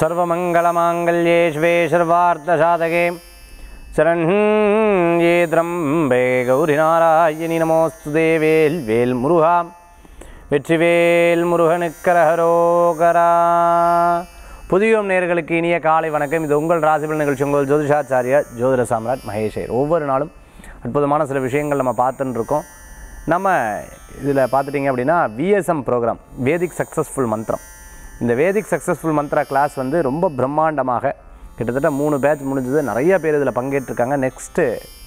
सर्वमङ्गलमाङ्गल्ये शिवे सर्वार्थसाधके शरण्ये त्र्यम्बे गौरिनारायणि नमोऽस्तु देवेल् வேல் முருகா வெற்றிவேல் முருகனுக்கரஹரோகரா புதியோம் நேர்களுக்கு இனிய காலை வணக்கம் இது உங்கள் ராசிபல் நிகழ்ச்சி உங்கள் ஜோதிஷாச்சாரியா ஜோதிட சாம்ராட் மகேஷர் ஒவ்வொரு நாளும் அற்புதமான சில விஷயங்கள் நம்ம பார்த்துட்டு இருக்கோம் நம்ம இதில் பார்த்துட்டிங்க அப்படின்னா விஎஸ்எம் ப்ரோக்ராம் வேதிக் சக்ஸஸ்ஃபுல் மந்திரம் இந்த வேதிக் சக்ஸஸ்ஃபுல் மந்த்ரா கிளாஸ் வந்து ரொம்ப பிரம்மாண்டமாக கிட்டத்தட்ட மூணு பேட்ச் முடிஞ்சது நிறைய பேர் இதில் பங்கேற்றிருக்காங்க நெக்ஸ்ட்டு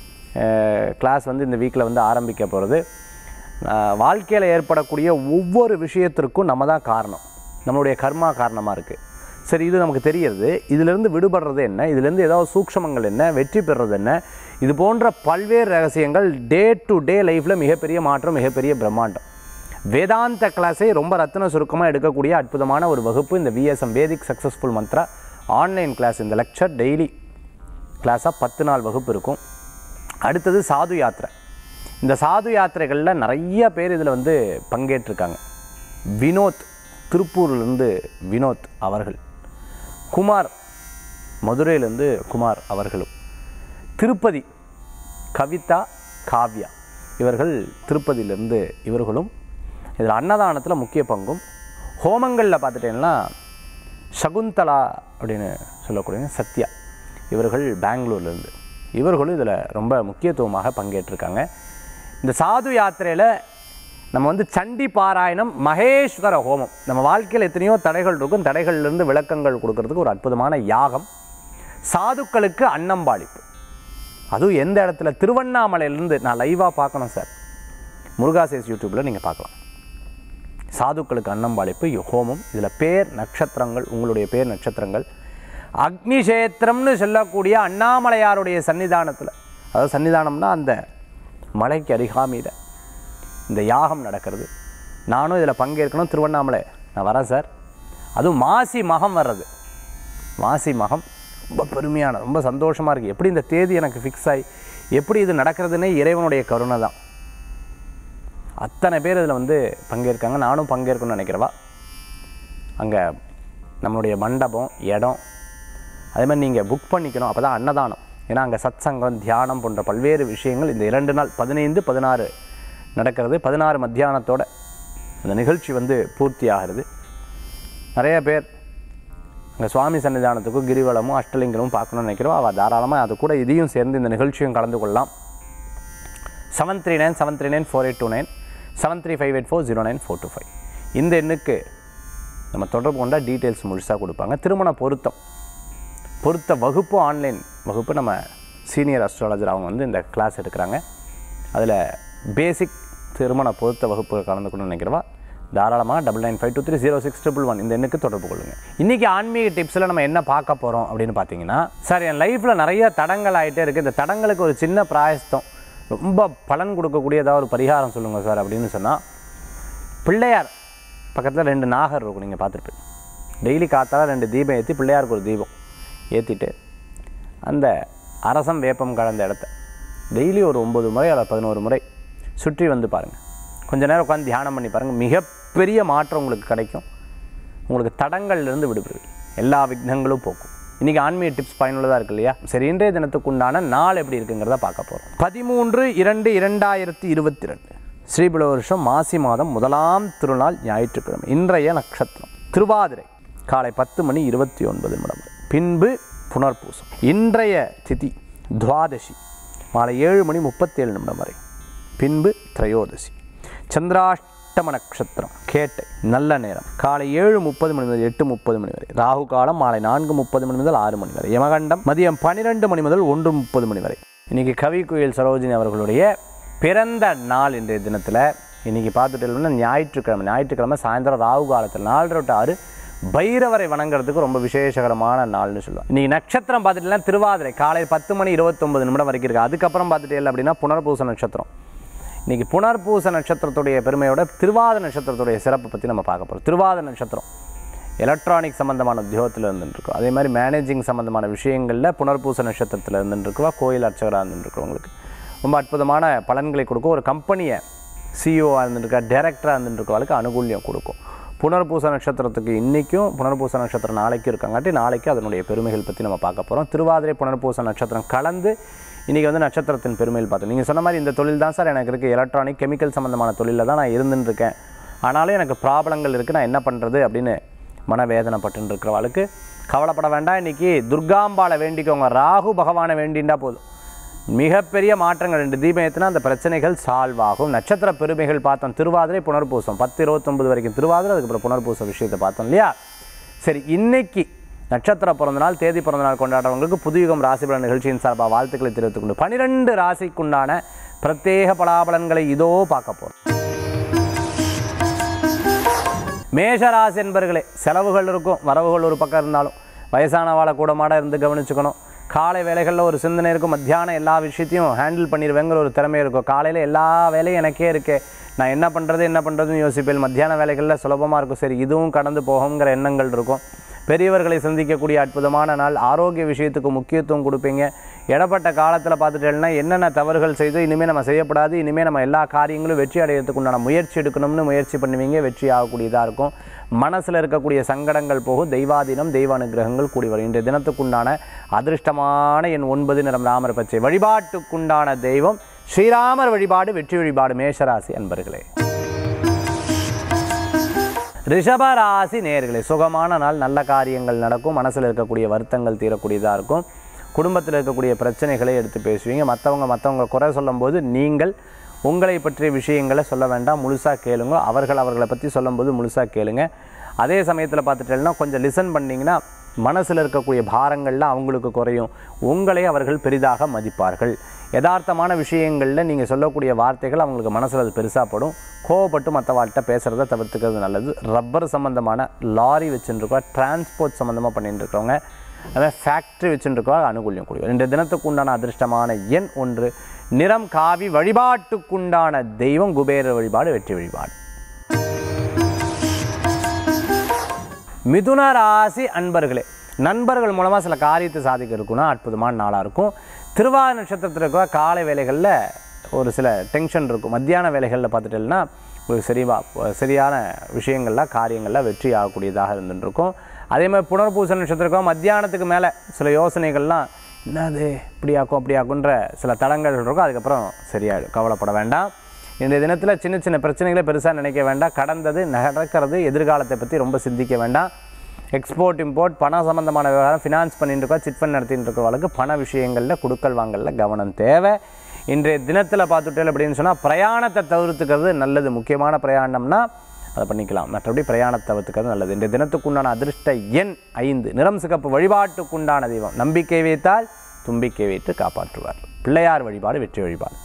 கிளாஸ் வந்து இந்த வீக்கில் வந்து ஆரம்பிக்க போகிறது வாழ்க்கையில் ஏற்படக்கூடிய ஒவ்வொரு விஷயத்திற்கும் நம்ம தான் காரணம் நம்மளுடைய கர்மா காரணமாக இருக்குது சரி இது நமக்கு தெரியறது இதிலிருந்து விடுபடுறது என்ன இதிலிருந்து ஏதாவது சூக்ஷமங்கள் என்ன வெற்றி பெறுறது என்ன இது போன்ற பல்வேறு ரகசியங்கள் டே டு டே லைஃப்பில் மிகப்பெரிய மாற்றம் மிகப்பெரிய பிரம்மாண்டம் வேதாந்த கிளாஸை ரொம்ப ரத்தின சுருக்கமாக எடுக்கக்கூடிய அற்புதமான ஒரு வகுப்பு இந்த VSM Vedic successful mantra online class இந்த லெக்சர் டெய்லி கிளாஸாக பத்து நாள் வகுப்பு இருக்கும் அடுத்தது சாது யாத்திரை இந்த சாது யாத்திரைகளில் நிறைய பேர் இதில் வந்து பங்கேற்றிருக்காங்க வினோத் திருப்பூர்லேருந்து வினோத் அவர்கள் குமார் மதுரையிலேருந்து குமார் அவர்களும் திருப்பதி கவிதா காவ்யா இவர்கள் திருப்பதியிலேருந்து இவர்களும் இதில் அன்னதானத்தில் முக்கிய பங்கும் ஹோமங்களில் பார்த்துட்டீங்கன்னா சகுந்தலா அப்படின்னு சொல்லக்கூடிய சத்யா இவர்கள் பெங்களூர்லேருந்து இவர்களும் இதில் ரொம்ப முக்கியத்துவமாக பங்கேற்றிருக்காங்க இந்த சாது யாத்திரையில் நம்ம வந்து சண்டி பாராயணம் மகேஸ்வர ஹோமம் நம்ம வாழ்க்கையில் எத்தனையோ தடைகள் இருக்கும் தடைகள்லேருந்து விளக்கங்கள் கொடுக்கறதுக்கு ஒரு அற்புதமான யாகம் சாதுக்களுக்கு அன்னம்பாளிப்பு அதுவும் எந்த இடத்துல திருவண்ணாமலையிலேருந்து நான் லைவாக பார்க்கணும் சார் முருகாசேஸ் யூடியூப்பில் நீங்கள் பார்க்கலாம் சாதுக்களுக்கு அன்னம்பாளிப்பு ஹோமம் இதில் பேர் நட்சத்திரங்கள் உங்களுடைய பேர் நட்சத்திரங்கள் அக்னிஷேத்திரம்னு சொல்லக்கூடிய அண்ணாமலையாருடைய சன்னிதானத்தில் அதாவது சன்னிதானம்னா அந்த மலைக்கு அருகாமையில் இந்த யாகம் நடக்கிறது நானும் இதில் பங்கேற்கணும் திருவண்ணாமலை நான் வரேன் சார் அதுவும் மாசி மகம் வர்றது மாசி மகம் ரொம்ப பெருமையான ரொம்ப சந்தோஷமாக இருக்குது எப்படி இந்த தேதி எனக்கு ஃபிக்ஸ் ஆகி எப்படி இது நடக்கிறதுனே இறைவனுடைய கருணை தான் அத்தனை பேர் இதில் வந்து பங்கேற்காங்க நானும் பங்கேற்கணும்னு நினைக்கிறவா அங்கே நம்மளுடைய மண்டபம் இடம் அதே மாதிரி நீங்கள் புக் பண்ணிக்கணும் அப்போ தான் அன்னதானம் ஏன்னா அங்கே சத்சங்கம் தியானம் போன்ற பல்வேறு விஷயங்கள் இந்த இரண்டு நாள் பதினைந்து பதினாறு நடக்கிறது பதினாறு மத்தியானத்தோட அந்த நிகழ்ச்சி வந்து பூர்த்தி ஆகிறது நிறைய பேர் அங்கே சுவாமி சன்னிதானத்துக்கும் கிரிவலமும் அஷ்டலிங்கமும் பார்க்கணும்னு நினைக்கிறோம் அவள் தாராளமாக அது கூட இதையும் சேர்ந்து இந்த நிகழ்ச்சியும் கலந்து கொள்ளலாம் seven three nine seven three nine four eight two nine seven three five eight four zero nine four two five இந்த எண்ணுக்கு நம்ம தொடர்பு கொண்டால் டீட்டெயில்ஸ் முழுசாக கொடுப்பாங்க திருமண பொருத்தம் பொருத்த வகுப்பு ஆன்லைன் வகுப்பு நம்ம சீனியர் அஸ்ட்ராலஜர் அவங்க வந்து இந்த கிளாஸ் எடுக்கிறாங்க அதில் பேசிக் திருமண பொருத்த வகுப்பு கலந்துக்கணும்னு நினைக்கிறவா தாராளமாக double nine five two three zero six triple one இந்த எண்ணுக்கு தொடர்பு கொள்ளுங்கள் இன்றைக்கி ஆன்மீக டிப்ஸில் நம்ம என்ன பார்க்க போகிறோம் அப்படின்னு பார்த்தீங்கன்னா சார் என் லைஃப்பில் நிறைய தடங்கள் ஆகிட்டே இருக்குது இந்த தடங்களுக்கு ஒரு சின்ன பிராயஸ்தம் ரொம்ப பலன் கொடுக்கக்கூடிய ஏதாவது ஒரு பரிகாரம் சொல்லுங்கள் சார் அப்படின்னு சொன்னால் பிள்ளையார் பக்கத்தில் ரெண்டு நாகர் இருக்கும் நீங்கள் பார்த்துருப்பீங்க டெய்லி காத்தால ரெண்டு தீபம் ஏற்றி பிள்ளையாருக்கு ஒரு தீபம் ஏற்றிட்டு அந்த அரசம் வேப்பம் கலந்த இடத்த டெய்லி ஒரு ஒம்பது முறை அல்லது பதினோரு முறை சுற்றி வந்து பாருங்கள் கொஞ்ச நேரம் உட்காந்து தியானம் பண்ணி பாருங்கள் மிகப்பெரிய மாற்றம் உங்களுக்கு கிடைக்கும் உங்களுக்கு தடங்கள்லேருந்து விடுபடுவீங்க எல்லா விக்னங்களும் போக்கும் இன்றைக்கி ஆன்மீக டிப்ஸ் பயனுள்ளதாக இருக்கு இல்லையா சரி இன்றைய தினத்துக்கு உண்டான நாள் எப்படி இருக்குங்கிறத பார்க்க போகிறோம் பதிமூன்று இரண்டு இரண்டாயிரத்தி இருபத்தி ரெண்டு ஸ்ரீபில வருஷம் மாசி மாதம் முதலாம் திருநாள் ஞாயிற்றுக்கிழமை இன்றைய நட்சத்திரம் திருவாதிரை காலை பத்து மணி இருபத்தி ஒன்பது நிமிடம் வரை. பின்பு புனர்பூசம் இன்றைய திதி துவாதசி மாலை ஏழு மணி முப்பத்தேழு நிமிடம் வரை பின்பு திரையோதசி சந்திராஷ்டம நட்சத்திரம் கேட்டை நல்ல நேரம் காலை ஏழு முப்பது மணி முதல் எட்டு முப்பது மணி வரை ராகு காலம் மாலை நான்கு முப்பது மணி முதல் ஆறு மணி வரை யமகண்டம் மதியம் பன்னிரெண்டு மணி முதல் ஒன்று முப்பது மணி வரை இன்னைக்கு கவி குயில் சரோஜினி அவர்களுடைய பிறந்த நாள் இன்றைய தினத்தில் இன்னைக்கு பார்த்துட்டு ஞாயிற்றுக்கிழமை ஞாயிற்றுக்கிழமை சாயந்தரம் ராகு காலத்தில் நாலரை டு ஆறு பைரவரை வணங்குறதுக்கு ரொம்ப விசேஷகரமான நாள்னு சொல்லுவோம் இன்னைக்கு நட்சத்திரம் பார்த்துட்டுலாம் திருவாதிரை காலை பத்து மணி இருபத்தொம்பது நிமிடம் வரைக்கும் இருக்குது அதுக்கப்புறம் பார்த்துட்டு அப்படின்னா புனர்பூச நட்சத்திரம் இன்றைக்கி புனர்பூச நட்சத்திரத்துடைய பெருமையோட திருவாத நட்சத்திரத்துடைய சிறப்பை பற்றி நம்ம பார்க்க போகிறோம் திருவாத நட்சத்திரம் எலக்ட்ரானிக் சம்மந்தமான உத்தியோகத்தில் இருந்துருக்கோம் அதே மாதிரி மேனேஜிங் சம்மந்தமான விஷயங்களில் புனர்பூச நட்சத்திரத்தில் இருந்துருக்குவா கோயில் அர்ச்சகராக இருந்துருக்கிறவங்களுக்கு ரொம்ப அற்புதமான பலன்களை கொடுக்கும் ஒரு கம்பெனியை சிஇஓவாக இருந்துருக்கா டைரக்டராக இருந்துருக்கவங்களுக்கு அனுகூல்யம் கொடுக்கும் புனர்பூச நட்சத்திரத்துக்கு இன்றைக்கும் புனர்பூச நட்சத்திரம் நாளைக்கும் இருக்காங்காட்டி நாளைக்கு அதனுடைய பெருமைகள் பற்றி நம்ம பார்க்க போகிறோம் திருவாதிரை புனர்பூச நட்சத்திரம் கலந்து இன்றைக்கி வந்து நட்சத்திரத்தின் பெருமைகள் பார்த்தோம் நீங்கள் சொன்ன மாதிரி இந்த தொழில் தான் சார் எனக்கு இருக்குது எலக்ட்ரானிக் கெமிக்கல் சம்மந்தமான தொழிலில் தான் நான் இருந்துன்னு இருக்கேன் ஆனாலும் எனக்கு ப்ராப்ளங்கள் இருக்குது நான் என்ன பண்ணுறது அப்படின்னு மனவேதனைப்பட்டு இருக்கிறவாளுக்கு கவலைப்பட வேண்டாம் இன்றைக்கி துர்காம்பாளை வேண்டிக்கோங்க ராகு பகவானை வேண்டிண்டா போதும் மிகப்பெரிய மாற்றங்கள் ரெண்டு தீபம் ஏற்றினா அந்த பிரச்சனைகள் சால்வ் ஆகும் நட்சத்திர பெருமைகள் பார்த்தோம் திருவாதிரை புனர்பூசம் பத்து இருபத்தொம்பது வரைக்கும் திருவாதிரை அதுக்கப்புறம் புனர்பூசம் விஷயத்தை பார்த்தோம் இல்லையா சரி இன்னைக்கு நட்சத்திர பிறந்த நாள் தேதி பிறந்த நாள் கொண்டாடுறவங்களுக்கு புதுயுகம் ராசிபலன் நிகழ்ச்சியின் சார்பாக வாழ்த்துக்களை தெரிவித்துக் கொண்டு பனிரெண்டு ராசிக்குண்டான பிரத்யேக பலாபலன்களை இதோ பார்க்க போகிறோம் மேஷராசி என்பர்களே செலவுகள் இருக்கும் வரவுகள் ஒரு பக்கம் இருந்தாலும் வயசானவாளை கூடமாட இருந்து கவனிச்சுக்கணும் காலை வேலைகளில் ஒரு சிந்தனை இருக்கும் மத்தியானம் எல்லா விஷயத்தையும் ஹேண்டில் பண்ணிடுவேங்கிற ஒரு திறமை இருக்கும் காலையில் எல்லா வேலையும் எனக்கே இருக்கே நான் என்ன பண்ணுறது என்ன பண்ணுறதுன்னு யோசிப்பேன் மத்தியான வேலைகளில் சுலபமாக இருக்கும் சரி இதுவும் கடந்து போகுங்கிற எண்ணங்கள் இருக்கும் பெரியவர்களை சந்திக்கக்கூடிய அற்புதமான நாள் ஆரோக்கிய விஷயத்துக்கு முக்கியத்துவம் கொடுப்பீங்க இடப்பட்ட காலத்தில் பார்த்துட்டேன்னா என்னென்ன தவறுகள் செய்து இனிமேல் நம்ம செய்யப்படாது இனிமேல் நம்ம எல்லா காரியங்களும் வெற்றி அடையிறதுக்கு உண்டான முயற்சி எடுக்கணும்னு முயற்சி பண்ணுவீங்க வெற்றி ஆகக்கூடியதாக இருக்கும் மனசில் இருக்கக்கூடிய சங்கடங்கள் போகும் தெய்வாதீனம் தெய்வ அனுகிரகங்கள் கூடி வரும் இன்றைய தினத்துக்குண்டான அதிர்ஷ்டமான என் ஒன்பது நிறம் ராமர் பச்சை வழிபாட்டுக்குண்டான தெய்வம் ஸ்ரீராமர் வழிபாடு வெற்றி வழிபாடு மேஷராசி அன்பர்களே ரிஷபராசி நேர்களே சுகமான நாள் நல்ல காரியங்கள் நடக்கும் மனசில் இருக்கக்கூடிய வருத்தங்கள் தீரக்கூடியதாக இருக்கும் குடும்பத்தில் இருக்கக்கூடிய பிரச்சனைகளை எடுத்து பேசுவீங்க மற்றவங்க மற்றவங்க குறை சொல்லும்போது நீங்கள் உங்களை பற்றிய விஷயங்களை சொல்ல வேண்டாம் முழுசாக கேளுங்க அவர்கள் அவர்களை பற்றி சொல்லும்போது முழுசாக கேளுங்க அதே சமயத்தில் பார்த்துட்டேன்னா கொஞ்சம் லிசன் பண்ணிங்கன்னா மனசில் இருக்கக்கூடிய பாரங்கள்லாம் அவங்களுக்கு குறையும் உங்களை அவர்கள் பெரிதாக மதிப்பார்கள் யதார்த்தமான விஷயங்களில் நீங்கள் சொல்லக்கூடிய வார்த்தைகள் அவங்களுக்கு மனசில் அது பெருசாக படும் கோவப்பட்டு மற்றவாள்கிட்ட பேசுகிறத தவிர்த்துக்கிறது நல்லது ரப்பர் சம்மந்தமான லாரி வச்சுருக்கோம் டிரான்ஸ்போர்ட் சம்மந்தமாக பண்ணிட்டு இருக்கவங்க அதாவது ஃபேக்ட்ரி வச்சுருக்கோம் அனுகூல்யம் கூடிய இந்த தினத்துக்கு உண்டான அதிர்ஷ்டமான எண் ஒன்று நிறம் காவி வழிபாட்டுக்குண்டான தெய்வம் குபேர வழிபாடு வெற்றி வழிபாடு மிதுன ராசி அன்பர்களே நண்பர்கள் மூலமாக சில காரியத்தை சாதிக்க இருக்குன்னா அற்புதமான நாளாக இருக்கும் திருவாதிரை நட்சத்திரத்தில் இருக்கிற காலை வேலைகளில் ஒரு சில டென்ஷன் இருக்கும் மத்தியான வேலைகளில் பார்த்துட்டேன்னா ஒரு சரிவா சரியான விஷயங்கள்லாம் காரியங்கள்லாம் வெற்றி ஆகக்கூடியதாக இருந்துட்டு இருக்கும் அதே மாதிரி புனர்பூச நட்சத்திரம் மத்தியானத்துக்கு மேலே சில யோசனைகள்லாம் என்னது இப்படி ஆக்கும் அப்படி ஆக்குன்ற சில தடங்கள் இருக்கும் அதுக்கப்புறம் சரியாயிடும் கவலைப்பட வேண்டாம் இன்றைய தினத்தில் சின்ன சின்ன பிரச்சனைகளை பெருசாக நினைக்க வேண்டாம் கடந்தது நடக்கிறது எதிர்காலத்தை பற்றி ரொம்ப சிந்திக்க வேண்டாம் எக்ஸ்போர்ட் இம்போர்ட் பணம் சம்மந்தமான விவகாரம் ஃபினான்ஸ் பண்ணிட்டு இருக்கோம் சிட் ஃபண்ட் நடத்திட்டு இருக்கிறவங்களுக்கு பண விஷயங்களில் குடுக்கல் வாங்கலில் கவனம் தேவை இன்றைய தினத்தில் பார்த்துட்டேன் அப்படின்னு சொன்னால் பிரயாணத்தை தவிர்த்துக்கிறது நல்லது முக்கியமான பிரயாணம்னா அதை பண்ணிக்கலாம் மற்றபடி பிரயாணத்தை தவிர்த்துக்கிறது நல்லது இன்றைய தினத்துக்குண்டான அதிர்ஷ்ட எண் ஐந்து நிறம் சிகப்பு வழிபாட்டுக்குண்டான தெய்வம் நம்பிக்கை வைத்தால் தும்பிக்கை வைத்து காப்பாற்றுவார் பிள்ளையார் வழிபாடு வெற்றி வழிபாடு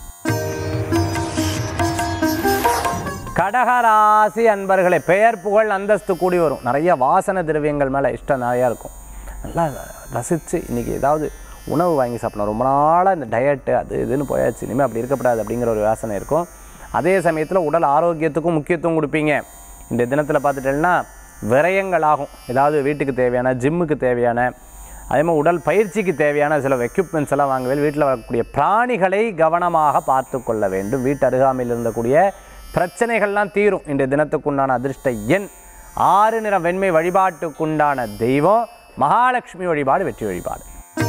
கடகராசி அன்பர்களே பெயர் புகழ் அந்தஸ்து கூடி வரும் நிறைய வாசன திரவியங்கள் மேலே இஷ்டம் நிறையா இருக்கும் நல்லா ரசித்து இன்றைக்கி ஏதாவது உணவு வாங்கி சாப்பிடணும் ரொம்ப நாளாக இந்த டயட்டு அது இதுன்னு போயாச்சு இனிமேல் அப்படி இருக்கக்கூடாது அப்படிங்கிற ஒரு யோசனை இருக்கும் அதே சமயத்தில் உடல் ஆரோக்கியத்துக்கும் முக்கியத்துவம் கொடுப்பீங்க இந்த தினத்தில் பார்த்துட்டேன்னா விரயங்கள் ஆகும் ஏதாவது வீட்டுக்கு தேவையான ஜிம்முக்கு தேவையான அதே மாதிரி உடல் பயிற்சிக்கு தேவையான சில எக்யூப்மெண்ட்ஸ் எல்லாம் வாங்கவே வீட்டில் வரக்கூடிய பிராணிகளை கவனமாக பார்த்து கொள்ள வேண்டும் வீட்டு அருகாமையில் இருந்தக்கூடிய பிரச்சனைகள்லாம் தீரும் இன்றைய தினத்துக்குண்டான அதிர்ஷ்ட எண் ஆறு நிற வெண்மை வழிபாட்டுக்குண்டான தெய்வம் மகாலட்சுமி வழிபாடு வெற்றி வழிபாடு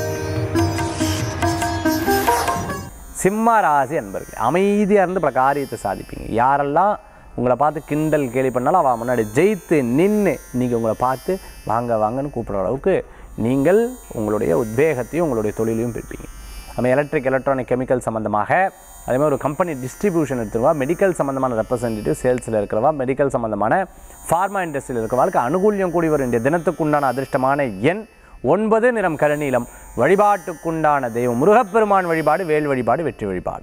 சிம்ம ராசி அன்பர்கள் அமைதியாக இருந்து பல காரியத்தை சாதிப்பீங்க யாரெல்லாம் உங்களை பார்த்து கிண்டல் கேலி பண்ணாலும் அவள் முன்னாடி ஜெயித்து நின்று இன்றைக்கி உங்களை பார்த்து வாங்க வாங்கன்னு கூப்பிட்ற அளவுக்கு நீங்கள் உங்களுடைய உத்வேகத்தையும் உங்களுடைய தொழிலையும் பெறுப்பீங்க நம்ம எலக்ட்ரிக் எலக்ட்ரானிக் கெமிக்கல் சம்மந்தமாக அதே மாதிரி ஒரு கம்பெனி டிஸ்ட்ரிபியூஷன் எடுத்துருவா மெடிக்கல் சம்மந்தமான ரெப்ரசன்டேட்டிவ் சேல்ஸில் இருக்கிறவா மெடிக்கல் சம்மந்தமான ஃபார்மா இண்டஸ்ட்ரியில் இருக்கிறவாளுக்கு அனுகூல்யம் கூடி வரும் இந்த தினத்துக்குண்டான அதிர்ஷ்டமான எண் ஒன்பது நிறம் கருநீலம் வழிபாட்டுக்குண்டான தெய்வம் முருகப்பெருமான் வழிபாடு வேல் வழிபாடு வெற்றி வழிபாடு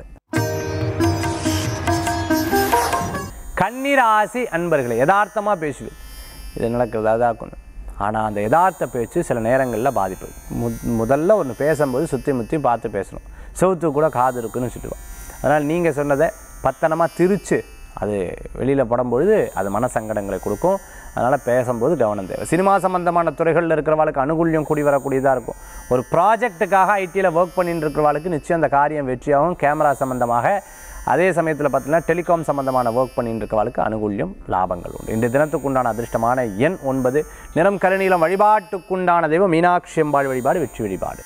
கன்னிராசி அன்பர்களே யதார்த்தமாக பேசுவேன் இது நடக்கிறது அதாக்கணும் ஆனால் அந்த யதார்த்த பேச்சு சில நேரங்களில் பாதிப்பு மு முதல்ல ஒன்று பேசும்போது சுற்றி முற்றி பார்த்து பேசணும் செவுத்து கூட காது இருக்குன்னு சொல்லுவாள் அதனால் நீங்கள் சொன்னதை பத்தனமாக திரிச்சு அது வெளியில் படும்பொழுது அது மனசங்கடங்களை கொடுக்கும் அதனால் பேசும்போது கவனம் தேவை சினிமா சம்பந்தமான துறைகளில் இருக்கிறவாளுக்கு அனுகூல்யம் கூடி வரக்கூடியதாக இருக்கும் ஒரு ப்ராஜெக்ட்டுக்காக ஐடியில் ஒர்க் பண்ணிட்டு இருக்கிறவாளுக்கு நிச்சயம் அந்த காரியம் வெற்றியாகும் கேமரா சம்பந்தமாக அதே சமயத்தில் பார்த்தீங்கன்னா டெலிகாம் சம்பந்தமான ஒர்க் பண்ணிட்டு இருக்கவளுக்கு அனுகூல்யம் லாபங்கள் உண்டு இந்த தினத்துக்குண்டான அதிர்ஷ்டமான எண் ஒன்பது நிறம் கருநீலம் வழிபாட்டுக்குண்டான தெய்வம் மீனாட்சி அம்பாள் வழிபாடு வெற்றி வழிபாடு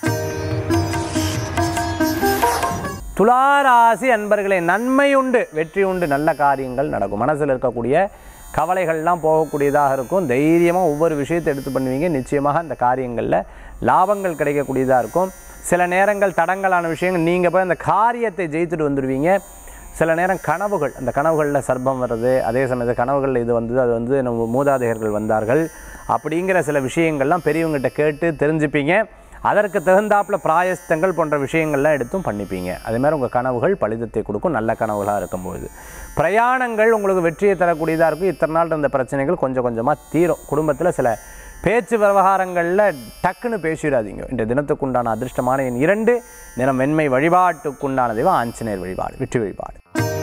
துளாராசி அன்பர்களே நன்மை உண்டு வெற்றி உண்டு நல்ல காரியங்கள் நடக்கும் மனசில் இருக்கக்கூடிய கவலைகள்லாம் போகக்கூடியதாக இருக்கும் தைரியமாக ஒவ்வொரு விஷயத்தை எடுத்து பண்ணுவீங்க நிச்சயமாக அந்த காரியங்களில் லாபங்கள் கிடைக்கக்கூடியதாக இருக்கும் சில நேரங்கள் தடங்கலான விஷயங்கள் நீங்கள் போய் அந்த காரியத்தை ஜெயித்துட்டு வந்துடுவீங்க சில நேரம் கனவுகள் அந்த கனவுகளில் சர்ப்பம் வர்றது அதே சமயத்தில் கனவுகளில் இது வந்தது அது வந்து நம்ம மூதாதையர்கள் வந்தார்கள் அப்படிங்கிற சில விஷயங்கள்லாம் பெரியவங்ககிட்ட கேட்டு தெரிஞ்சுப்பீங்க அதற்கு தகுந்தாப்புல பிராயஸ்தங்கள் போன்ற விஷயங்கள்லாம் எடுத்தும் பண்ணிப்பீங்க அதே மாதிரி உங்கள் கனவுகள் பலிதத்தை கொடுக்கும் நல்ல கனவுகளாக இருக்கும்போது பிரயாணங்கள் உங்களுக்கு வெற்றியை தரக்கூடியதாக இருக்கும் இத்தனை நாள் இருந்த பிரச்சனைகள் கொஞ்சம் கொஞ்சமாக தீரும் குடும்பத்தில் சில பேச்சு விவகாரங்களில் டக்குன்னு பேசிடாதீங்க இந்த தினத்துக்குண்டான அதிர்ஷ்டமான எண் இரண்டு நிறம் வெண்மை வழிபாட்டுக்குண்டான தெய்வம் ஆஞ்சநேயர் வழிபாடு வெற்றி வழிபாடு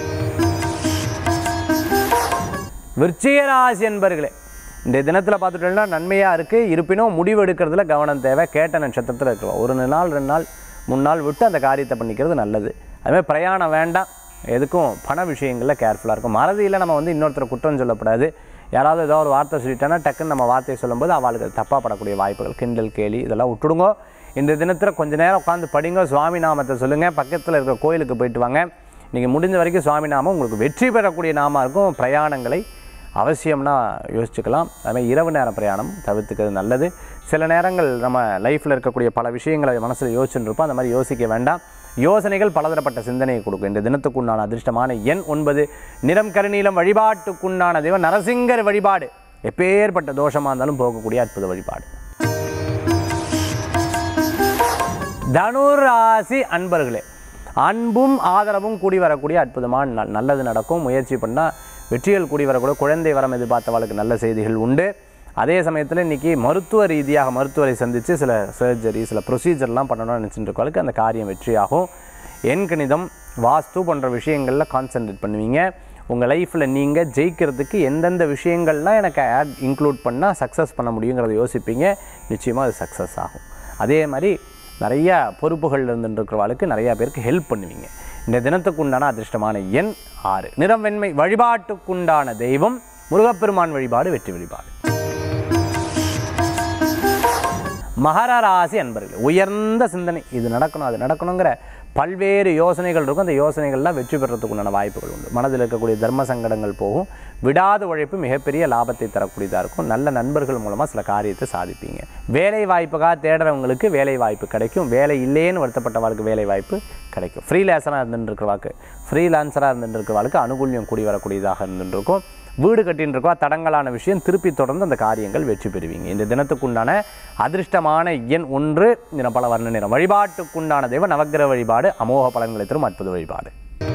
விருச்சிக ராசி என்பர்களே இந்த தினத்தில் பார்த்துட்டோம்னா நன்மையாக இருக்குது இருப்பினும் முடிவு எடுக்கிறதுல கவனம் தேவை கேட்ட நட்சத்திரத்தில் இருக்கிறோம் ஒரு நாள் ரெண்டு நாள் மூணு நாள் விட்டு அந்த காரியத்தை பண்ணிக்கிறது நல்லது அதுமாதிரி பிரயாணம் வேண்டாம் எதுக்கும் பண விஷயங்களில் கேர்ஃபுல்லாக இருக்கும் மறதியில் நம்ம வந்து இன்னொருத்தர் குற்றம் சொல்லக்கூடாது யாராவது ஏதோ ஒரு வார்த்தை சொல்லிட்டோன்னா டக்குன்னு நம்ம வார்த்தையை சொல்லும்போது அவளுக்கு அது தப்பாக படக்கூடிய வாய்ப்புகள் கிண்டல் கேலி இதெல்லாம் விட்டுடுங்க இந்த தினத்தில் கொஞ்ச நேரம் உட்காந்து படிங்க சுவாமி நாமத்தை சொல்லுங்கள் பக்கத்தில் இருக்கிற கோயிலுக்கு போயிட்டு வாங்க நீங்கள் முடிஞ்ச வரைக்கும் சுவாமி நாமம் உங்களுக்கு வெற்றி பெறக்கூடிய நாமம் இருக்கும் பிரயாணங்களை அவசியம்னா யோசிச்சுக்கலாம் அதுமாதிரி இரவு நேர பிரயாணம் தவிர்த்துக்கிறது நல்லது சில நேரங்கள் நம்ம லைஃப்பில் இருக்கக்கூடிய பல விஷயங்களை மனசில் யோசிச்சுட்டு இருப்போம் அந்த மாதிரி யோசிக்க வேண்டாம் யோசனைகள் பலதரப்பட்ட சிந்தனையை கொடுக்கும் இந்த தினத்துக்குண்டான அதிர்ஷ்டமான எண் ஒன்பது நிறம் கருநீலம் வழிபாட்டுக்குண்டான தெய்வம் நரசிங்கர் வழிபாடு எப்பேற்பட்ட தோஷமாக இருந்தாலும் போகக்கூடிய அற்புத வழிபாடு தனுராசி அன்பர்களே அன்பும் ஆதரவும் கூடி வரக்கூடிய அற்புதமான நாள் நல்லது நடக்கும் முயற்சி பண்ணால் வெற்றிகள் கூடி வரக்கூடிய குழந்தை வரம் எதிர்பார்த்தவளுக்கு நல்ல செய்திகள் உண்டு அதே சமயத்தில் இன்றைக்கி மருத்துவ ரீதியாக மருத்துவரை சந்தித்து சில சர்ஜரி சில ப்ரொசீஜர்லாம் பண்ணணும்னு நினச்சிட்டு இருக்கவளுக்கு அந்த காரியம் வெற்றியாகும் எண் கணிதம் வாஸ்து போன்ற விஷயங்களில் கான்சென்ட்ரேட் பண்ணுவீங்க உங்கள் லைஃப்பில் நீங்கள் ஜெயிக்கிறதுக்கு எந்தெந்த விஷயங்கள்லாம் எனக்கு ஆட் இன்க்ளூட் பண்ணால் சக்ஸஸ் பண்ண முடியுங்கிறத யோசிப்பீங்க நிச்சயமாக அது சக்ஸஸ் ஆகும் அதே மாதிரி நிறைய பொறுப்புகள் இருந்துருக்கிறவாளுக்கு நிறையா பேருக்கு ஹெல்ப் பண்ணுவீங்க இந்த தினத்துக்கு உண்டான அதிர்ஷ்டமான எண் ஆறு நிறம் வெண்மை வழிபாட்டுக்குண்டான தெய்வம் முருகப்பெருமான் வழிபாடு வெற்றி வழிபாடு மகர ராசி அன்பர்கள் உயர்ந்த சிந்தனை இது நடக்கணும் அது நடக்கணுங்கிற பல்வேறு யோசனைகள் இருக்கும் அந்த யோசனைகள்லாம் வெற்றி பெறத்துக்கு உண்டான வாய்ப்புகள் உண்டு மனதில் இருக்கக்கூடிய தர்ம சங்கடங்கள் போகும் விடாத உழைப்பு மிகப்பெரிய லாபத்தை தரக்கூடியதாக இருக்கும் நல்ல நண்பர்கள் மூலமாக சில காரியத்தை சாதிப்பீங்க வேலை வாய்ப்புக்காக தேடுறவங்களுக்கு வேலை வாய்ப்பு கிடைக்கும் வேலை இல்லையேன்னு வருத்தப்பட்டவாளுக்கு வேலை வாய்ப்பு கிடைக்கும் ஃப்ரீலான்சராக இருந்துட்டு இருக்கிறவாக்கு ஃப்ரீலான்சராக இருந்துட்டு இருக்கிறவாளுக்கு அனுகூல்யம் கூடி வரக்கூடியதாக இருந்துட்டு இருக்கும் வீடு கட்டின்னு இருக்கோ தடங்கலான விஷயம் திருப்பி தொடர்ந்து அந்த காரியங்கள் வெற்றி பெறுவீங்க இந்த தினத்துக்குண்டான அதிர்ஷ்டமான எண் ஒன்று நிறம் பல வர்ண நிறம் வழிபாட்டுக்குண்டான தெய்வ நவக்கிரக வழிபாடு அமோக பலன்களை தரும் அற்புத வழிபாடு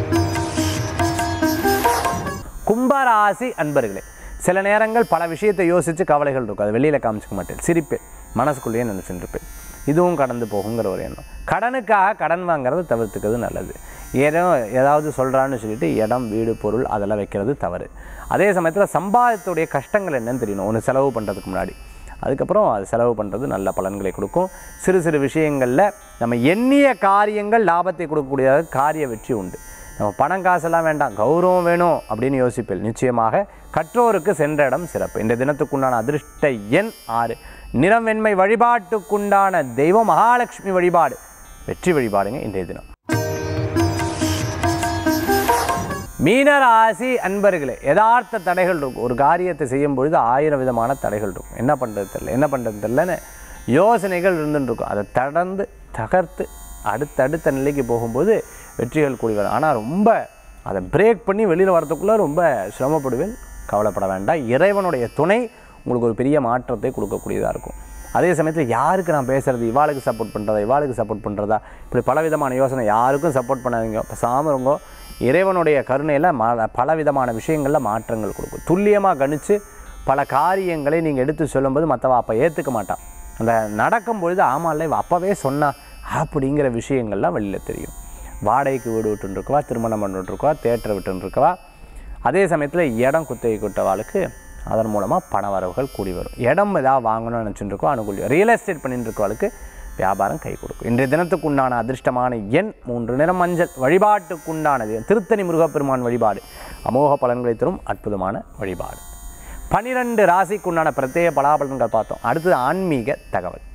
கும்பராசி அன்பர்களே சில நேரங்கள் பல விஷயத்தை யோசித்து கவலைகள் இருக்கும் அது வெளியில் காமிச்சிக்க மாட்டேன் சிரிப்பேன் மனசுக்குள்ளேயே நினச்சிட்டு இருப்பேன் இதுவும் கடந்து போகுங்கிற ஒரு எண்ணம் கடனுக்காக கடன் வாங்குறதை தவிர்த்துக்கிறது நல்லது ஏதோ ஏதாவது சொல்கிறான்னு சொல்லிட்டு இடம் வீடு பொருள் அதெல்லாம் வைக்கிறது தவறு அதே சமயத்தில் சம்பாதத்துடைய கஷ்டங்கள் என்னன்னு தெரியணும் ஒன்று செலவு பண்ணுறதுக்கு முன்னாடி அதுக்கப்புறம் அது செலவு பண்ணுறது நல்ல பலன்களை கொடுக்கும் சிறு சிறு விஷயங்களில் நம்ம எண்ணிய காரியங்கள் லாபத்தை கொடுக்கக்கூடிய காரிய வெற்றி உண்டு நம்ம பணம் காசெல்லாம் வேண்டாம் கௌரவம் வேணும் அப்படின்னு யோசிப்பேன் நிச்சயமாக கற்றோருக்கு சென்ற இடம் சிறப்பு இந்த தினத்துக்குண்டான அதிர்ஷ்ட எண் ஆறு நிறம் வெண்மை வழிபாட்டுக்குண்டான தெய்வம் மகாலட்சுமி வழிபாடு வெற்றி வழிபாடுங்க இன்றைய தினம் மீனராசி அன்பர்களே யதார்த்த தடைகள் இருக்கும் ஒரு காரியத்தை செய்யும் பொழுது ஆயிரம் விதமான தடைகள் இருக்கும் என்ன பண்ணுறது தெரியல என்ன பண்ணுறது தெரியலன்னு யோசனைகள் இருந்துட்டு இருக்கும் அதை தடர்ந்து தகர்த்து அடுத்தடுத்த நிலைக்கு போகும்போது வெற்றிகள் கூடி வரும் ஆனால் ரொம்ப அதை பிரேக் பண்ணி வெளியில் வரதுக்குள்ளே ரொம்ப சிரமப்படுவேன் கவலைப்பட வேண்டாம் இறைவனுடைய துணை உங்களுக்கு ஒரு பெரிய மாற்றத்தை கொடுக்கக்கூடியதாக இருக்கும் அதே சமயத்தில் யாருக்கு நான் பேசுகிறது இவாளுக்கு சப்போர்ட் பண்ணுறதா இவாளுக்கு சப்போர்ட் பண்ணுறதா இப்படி பலவிதமான யோசனை யாருக்கும் சப்போர்ட் பண்ணாதீங்க பேசாமல் இருங்கோ இறைவனுடைய கருணையில் மா பலவிதமான விஷயங்களில் மாற்றங்கள் கொடுக்கும் துல்லியமாக கணித்து பல காரியங்களை நீங்கள் எடுத்து சொல்லும்போது மற்றவ அப்போ ஏற்றுக்க மாட்டான் அந்த நடக்கும் பொழுது ஆமாம்ல இவ அப்போவே சொன்னா அப்படிங்கிற விஷயங்கள்லாம் வெளியில் தெரியும் வாடகைக்கு வீடு விட்டுருக்கவா திருமணம் பண்ணிட்டுருக்கவா தேட்டரை விட்டுருக்கவா அதே சமயத்தில் இடம் குத்தகை கொட்டவாளுக்கு அதன் மூலமாக பண வரவுகள் கூடி வரும் இடம் ஏதாவது வாங்கணும்னு நினச்சிட்டு இருக்கோம் அனுகூலியம் ரியல் எஸ்டேட் பண்ணிட்டு இருக்கவாளுக்கு வியாபாரம் கை கொடுக்கும் இன்றைய தினத்துக்கு உண்டான அதிர்ஷ்டமான எண் மூன்று நிறம் மஞ்சள் வழிபாட்டுக்குண்டானது திருத்தணி முருகப்பெருமான் வழிபாடு அமோக பலன்களை தரும் அற்புதமான வழிபாடு பனிரெண்டு ராசிக்குண்டான பிரத்யேக பலாபலன்கள் பார்த்தோம் அடுத்தது ஆன்மீக தகவல்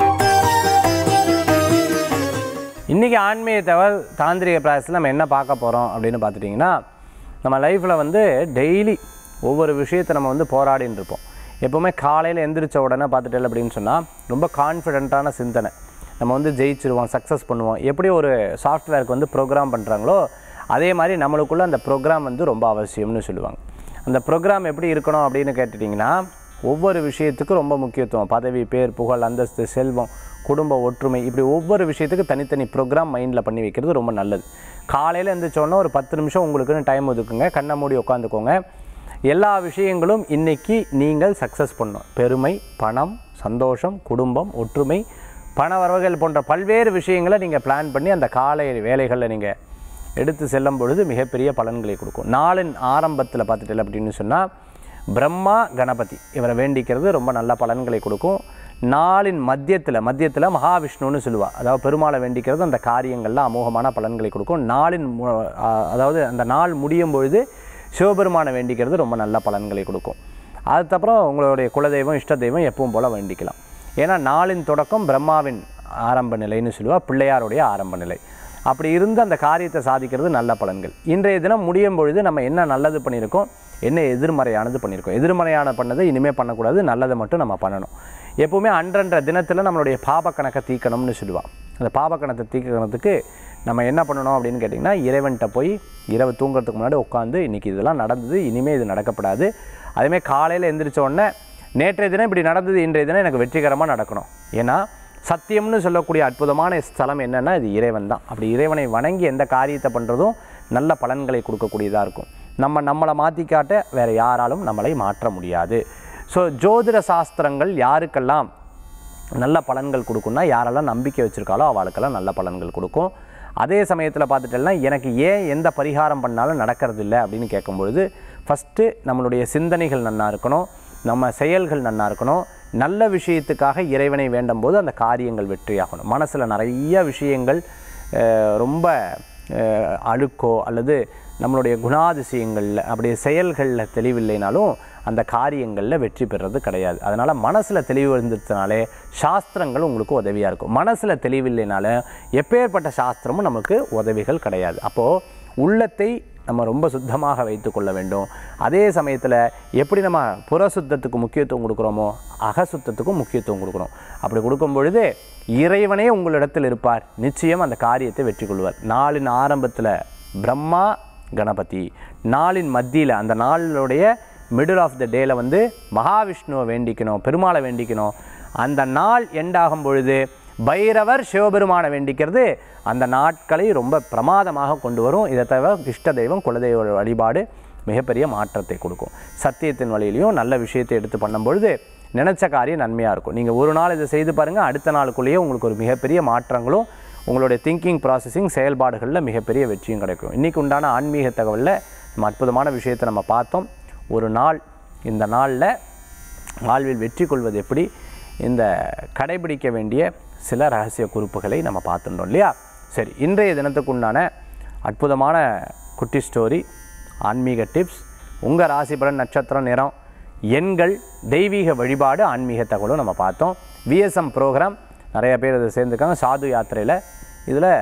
இன்றைக்கி ஆன்மீக தகவல் தாந்திரிக பிராயசத்தில் நம்ம என்ன பார்க்க போகிறோம் அப்படின்னு பார்த்துட்டிங்கன்னா நம்ம லைஃப்பில் வந்து டெய்லி ஒவ்வொரு விஷயத்தை நம்ம வந்து போராடின்னு இருப்போம் எப்போவுமே காலையில் எந்திரிச்ச உடனே பார்த்துட்டேன் அப்படின்னு சொன்னால் ரொம்ப கான்ஃபிடென்ட்டான சிந்தனை நம்ம வந்து ஜெயிச்சிருவோம் சக்ஸஸ் பண்ணுவோம் எப்படி ஒரு சாஃப்ட்வேருக்கு வந்து ப்ரோக்ராம் பண்ணுறாங்களோ அதே மாதிரி நம்மளுக்குள்ள அந்த ப்ரோக்ராம் வந்து ரொம்ப அவசியம்னு சொல்லுவாங்க அந்த ப்ரோக்ராம் எப்படி இருக்கணும் அப்படின்னு கேட்டுட்டிங்கன்னா ஒவ்வொரு விஷயத்துக்கும் ரொம்ப முக்கியத்துவம் பதவி பேர் புகழ் அந்தஸ்து செல்வம் குடும்ப ஒற்றுமை இப்படி ஒவ்வொரு விஷயத்துக்கு தனித்தனி ப்ரோக்ராம் மைண்டில் பண்ணி வைக்கிறது ரொம்ப நல்லது காலையில் எழுந்திரிச்சோன்னா ஒரு பத்து நிமிஷம் உங்களுக்குன்னு டைம் ஒதுக்குங்க கண்ணை மூடி உட்காந்துக்கோங்க எல்லா விஷயங்களும் இன்னைக்கு நீங்கள் சக்ஸஸ் பண்ணணும் பெருமை பணம் சந்தோஷம் குடும்பம் ஒற்றுமை பண வரவுகள் போன்ற பல்வேறு விஷயங்களை நீங்கள் பிளான் பண்ணி அந்த காலை வேலைகளில் நீங்கள் எடுத்து செல்லும் பொழுது மிகப்பெரிய பலன்களை கொடுக்கும் நாளின் ஆரம்பத்தில் பார்த்துட்டேன் அப்படின்னு சொன்னால் பிரம்மா கணபதி இவரை வேண்டிக்கிறது ரொம்ப நல்ல பலன்களை கொடுக்கும் நாளின் மத்தியத்தில் மத்தியத்தில் மகாவிஷ்ணுன்னு சொல்லுவாள் அதாவது பெருமாளை வேண்டிக்கிறது அந்த காரியங்களில் அமோகமான பலன்களை கொடுக்கும் நாளின் மு- ஆ- அதாவது அந்த நாள் முடியும் பொழுது சிவபெருமானை வேண்டிக்கிறது ரொம்ப நல்ல பலன்களை கொடுக்கும் அதுக்கப்புறம் உங்களுடைய குலதெய்வம் இஷ்ட தெய்வம் எப்பவும் போல் வேண்டிக்கலாம் ஏன்னா நாளின் தொடக்கம் பிரம்மாவின் ஆரம்ப நிலைன்னு சொல்லுவாள் பிள்ளையாருடைய ஆரம்ப நிலை அப்படி இருந்து அந்த காரியத்தை சாதிக்கிறது நல்ல பலன்கள் இன்றைய தினம் முடியும் பொழுது நம்ம என்ன நல்லது பண்ணியிருக்கோம் என்ன எதிர்மறையானது பண்ணியிருக்கோம் எதிர்மறையான பண்ணதை இனிமேல் பண்ணக்கூடாது நல்லதை மட்டும் நம்ம பண்ணணும் எப்போவுமே அன்றன்ற தினத்தில் நம்மளுடைய பாப கணக்கை தீக்கணும்னு சொல்லுவாள் அந்த பாப கணத்தை தீக்கிறதுக்கு நம்ம என்ன பண்ணணும் அப்படின்னு கேட்டிங்கன்னா இறைவன்கிட்ட போய் இரவு தூங்குறதுக்கு முன்னாடி உட்காந்து இன்றைக்கி இதெல்லாம் நடந்தது இனிமேல் இது நடக்கப்படாது அதேமாதிரி காலையில் எந்திரிச்ச உடனே நேற்றைய தினம் இப்படி நடந்தது இன்றைய தினம் எனக்கு வெற்றிகரமாக நடக்கணும் ஏன்னா சத்தியம்னு சொல்லக்கூடிய அற்புதமான ஸ்தலம் என்னென்னா இது இறைவன் தான் அப்படி இறைவனை வணங்கி எந்த காரியத்தை பண்ணுறதும் நல்ல பலன்களை கொடுக்கக்கூடியதாக இருக்கும் நம்ம நம்மளை மாற்றி காட்ட வேறு யாராலும் நம்மளை மாற்ற முடியாது ஸோ ஜோதிட சாஸ்திரங்கள் யாருக்கெல்லாம் நல்ல பலன்கள் கொடுக்கும்னா யாரெல்லாம் நம்பிக்கை வச்சுருக்காலோ அவளுக்கெல்லாம் நல்ல பலன்கள் கொடுக்கும் அதே சமயத்தில் பார்த்துட்டேன்னா எனக்கு ஏன் எந்த பரிகாரம் பண்ணாலும் நடக்கிறது இல்லை அப்படின்னு கேட்கும்பொழுது ஃபஸ்ட்டு நம்மளுடைய சிந்தனைகள் நன்னா இருக்கணும் நம்ம செயல்கள் நன்னா இருக்கணும் நல்ல விஷயத்துக்காக இறைவனை வேண்டும் போது அந்த காரியங்கள் வெற்றியாகணும் மனசில் நிறைய விஷயங்கள் அஹ், ரொம்ப அஹ், அழுக்கோ அல்லது நம்மளுடைய குணாதிசயங்களில் அப்படி செயல்களில் தெளிவில்லைனாலும் அந்த காரியங்களில் வெற்றி பெறுறது கிடையாது அதனால் மனசில் தெளிவு இருந்ததுனாலே சாஸ்திரங்கள் உங்களுக்கு உதவியாக இருக்கும் மனசில் தெளிவில்லைனால எப்பேற்பட்ட சாஸ்திரமும் நமக்கு உதவிகள் கிடையாது அப்போது உள்ளத்தை நம்ம ரொம்ப சுத்தமாக வைத்துக்கொள்ள வேண்டும் அதே சமயத்தில் எப்படி நம்ம புற சுத்தத்துக்கு முக்கியத்துவம் கொடுக்குறோமோ அகசுத்தத்துக்கும் முக்கியத்துவம் கொடுக்குறோம் அப்படி கொடுக்கும் பொழுது இறைவனே உங்களிடத்தில் இருப்பார் நிச்சயம் அந்த காரியத்தை வெற்றி கொள்வார் நாளின் ஆரம்பத்தில் பிரம்மா கணபதி நாளின் மத்தியில் அந்த நாளுடைய மிடில் ஆஃப் த டேல வந்து மகாவிஷ்ணுவை வேண்டிக்கணும் பெருமாளை வேண்டிக்கணும் அந்த நாள் எண்டாகும் பொழுது பைரவர் சிவபெருமானை வேண்டிக்கிறது அந்த நாட்களை ரொம்ப பிரமாதமாக கொண்டு வரும் இதை தவிர இஷ்ட தெய்வம் குலதெய்வ வழிபாடு மிகப்பெரிய மாற்றத்தை கொடுக்கும் சத்தியத்தின் வழியிலையும் நல்ல விஷயத்தை எடுத்து பண்ணும்பொழுது நினச்ச காரியம் நன்மையாக இருக்கும் நீங்கள் ஒரு நாள் இதை செய்து பாருங்கள் அடுத்த நாளுக்குள்ளேயே உங்களுக்கு ஒரு மிகப்பெரிய மாற்றங்களும் உங்களுடைய திங்கிங் ப்ராசஸிங் செயல்பாடுகளில் மிகப்பெரிய வெற்றியும் கிடைக்கும் இன்றைக்கி உண்டான ஆன்மீக தகவலில் நம்ம அற்புதமான விஷயத்தை நம்ம பார்த்தோம் ஒரு நாள் இந்த நாளில் வாழ்வில் வெற்றி கொள்வது எப்படி இந்த கடைபிடிக்க வேண்டிய சில ரகசிய குறிப்புகளை நம்ம பார்த்துட்டோம் இல்லையா சரி இன்றைய தினத்துக்குண்டான அற்புதமான குட்டி ஸ்டோரி ஆன்மீக டிப்ஸ் உங்கள் ராசிபலன் நட்சத்திரம் நிறம் எண்கள் தெய்வீக வழிபாடு ஆன்மீக தகவலும் நம்ம பார்த்தோம் விஎஸ்எம் ப்ரோக்ராம் நிறைய பேர் இதை சேர்ந்துருக்காங்க சாது யாத்திரையில் இதில்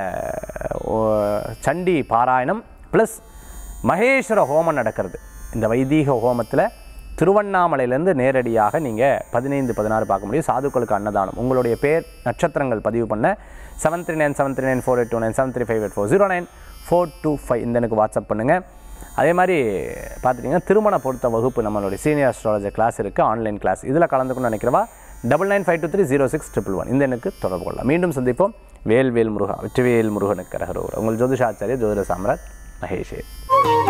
சண்டி பாராயணம் ப்ளஸ் மகேஸ்வர ஹோமம் நடக்கிறது இந்த வைதீக ஹோமத்தில் திருவண்ணாமலையிலேருந்து நேரடியாக நீங்கள் பதினைந்து பதினாறு பார்க்க முடியும் சாதுக்களுக்கு அன்னதானம் உங்களுடைய பேர் நட்சத்திரங்கள் பதிவு பண்ண seven three nine seven three nine four eight two nine seven three five eight four zero nine four two five இந்த எனக்கு வாட்ஸ்அப் பண்ணுங்கள் அதே மாதிரி பார்த்துட்டிங்கன்னா திருமண பொருத்த வகுப்பு நம்மளுடைய சீனியர் அஸ்ட்ராலஜி கிளாஸ் இருக்குது ஆன்லைன் கிளாஸ் இதில் கலந்துக்கணும்னு நினைக்கிறவா double nine five two three zero six triple one இந்த எனக்கு தொடர்பு கொள்ளலாம் மீண்டும் சந்திப்போம் வேல் வேல் முருகா வெற்றிவேல் முருகனுக்கு ரகரோர் உங்கள் ஜோதிஷாச்சாரிய ஜோதிட சாம்ராட் மகேஷே